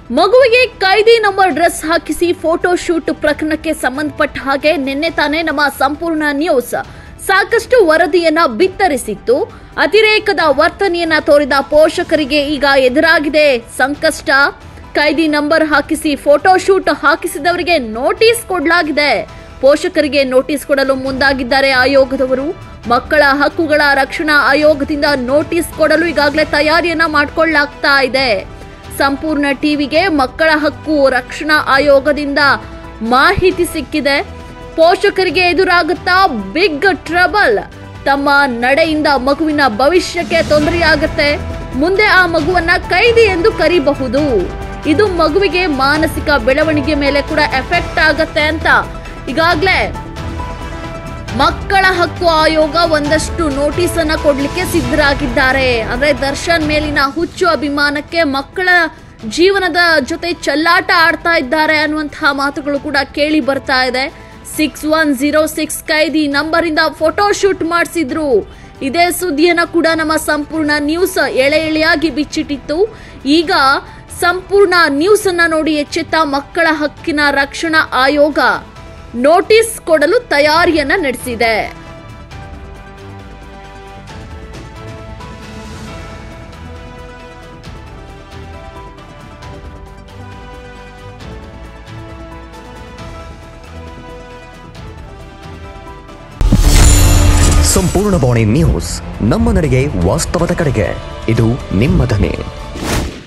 ಮಗುವಿಗೆ ಕೈದಿ number dress ಹಾಕಿಸಿ ಫೋಟೋ ಶೂಟ್ ಪ್ರಕರಣಕ್ಕೆ ಸಂಬಂಧಪಟ್ಟ ಹಾಗೆ ನಿನ್ನೆ ತಾನೇ ನಮ್ಮ ಸಂಪೂರ್ಣ ನ್ಯೂಸ್ ಸಾಕಷ್ಟು ವರದಿಯನ್ನ ಬಿತ್ತರಿಸಿತ್ತು ಅತಿರೇಕದ ವರ್ತನೆಯನ್ನ ತೋರಿದ ಪೋಷಕರಿಗೆ ಈಗ ಎದುರಾಗಿದೆ ಸಂಕಷ್ಟ ಕೈದಿ ನಂಬರ್ ಹಾಕಿಸಿ ಫೋಟೋ ಶೂಟ್ ಹಾಕಿಸಿದವರಿಗೆ ನೋಟಿಸ್ ಕೊಡಲಾಗಿದೆ ಪೋಷಕರಿಗೆ ನೋಟಿಸ್ ಕೊಡಲು ಮುಂದಾಗಿದ್ದಾರೆ ಆಯೋಗದವರು ಮಕ್ಕಳ ಹಕ್ಕುಗಳ ರಕ್ಷಣಾ ಆಯೋಗದಿಂದ ನೋಟಿಸ್ ಕೊಡಲು ಈಗಾಗಲೇ ತಯಾರಿಯನ್ನ ಮಾಡಿಕೊಳ್ಳಲಾಗ್ತಾ ಇದೆ ಸಂಪೂರ್ಣ ಟಿವಿಗೆ ಮಕ್ಕಳ ಹಕ್ಕು ರಕ್ಷಣಾ ಆಯೋಗದಿಂದ ಮಾಹಿತಿ ಸಿಕ್ಕಿದೆ ಪೋಷಕರಿಗೆ ಎದುರಾಗುತ್ತಾ ಬಿಗ್ ಟ್ರಬಲ್ ತಮ್ಮ ನಡೆಯಿಂದ ಮಗುವಿನ ಭವಿಷ್ಯಕ್ಕೆ ತೊಂದರೆಯಾಗುತ್ತೆ ಮುಂದೆ ಆ ಮಗುವನ್ನ ಕೈದಿ ಎಂದು ಕರಿಬಹುದು ಇದು ಮಗುವಿಗೆ ಮಾನಸಿಕ ಬೆಳವಣಿಗೆ ಮೇಲೆ ಕೂಡ ಎಫೆಕ್ಟ್ ಆಗತ್ತೆ ಅಂತ ಈಗಾಗಲೇ ಮಕ್ಕಳ ಹಕ್ಕು ಆಯೋಗ ಒಂದಷ್ಟು ನೋಟಿಸ್ ಅನ್ನ ಕೊಡ್ಲಿಕ್ಕೆ ಸಿದ್ಧರಾಗಿದ್ದಾರೆ ಅಂದ್ರೆ ದರ್ಶನ್ ಮೇಲಿನ ಹುಚ್ಚು ಅಭಿಮಾನಕ್ಕೆ ಮಕ್ಕಳ ಜೀವನದ ಜೊತೆ ಚೆಲ್ಲಾಟ ಆಡ್ತಾ ಇದ್ದಾರೆ ಅನ್ನುವಂತಹ ಮಾತುಗಳು ಕೂಡ ಕೇಳಿ ಬರ್ತಾ ಇದೆ ಸಿಕ್ಸ್ ಒನ್ ಜೀರೋ ಸಿಕ್ಸ್ ಕೈದಿ ನಂಬರ್ ಇಂದ ಫೋಟೋ ಶೂಟ್ ಮಾಡಿಸಿದ್ರು ಇದೇ ಸುದ್ದಿಯನ್ನ ಕೂಡ ನಮ್ಮ ಸಂಪೂರ್ಣ ನ್ಯೂಸ್ ಎಳೆ ಎಳೆಯಾಗಿ ಬಿಚ್ಚಿಟ್ಟಿತ್ತು ಈಗ ಸಂಪೂರ್ಣ ನ್ಯೂಸ್ ಅನ್ನ ನೋಡಿ ಎಚ್ಚೆತ್ತ ಮಕ್ಕಳ ಹಕ್ಕಿನ ರಕ್ಷಣಾ ಆಯೋಗ ನೋಟಿಸ್ ಕೊಡಲು ತಯಾರಿಯನ್ನ ನಡೆಸಿದೆ ಸಂಪೂರ್ಣ ಬಾಣಿ ನ್ಯೂಸ್ ನಮ್ಮ ನಡೆಗೆ ವಾಸ್ತವದ ಕಡೆಗೆ ಇದು ನಿಮ್ಮ ಧ್ವನಿ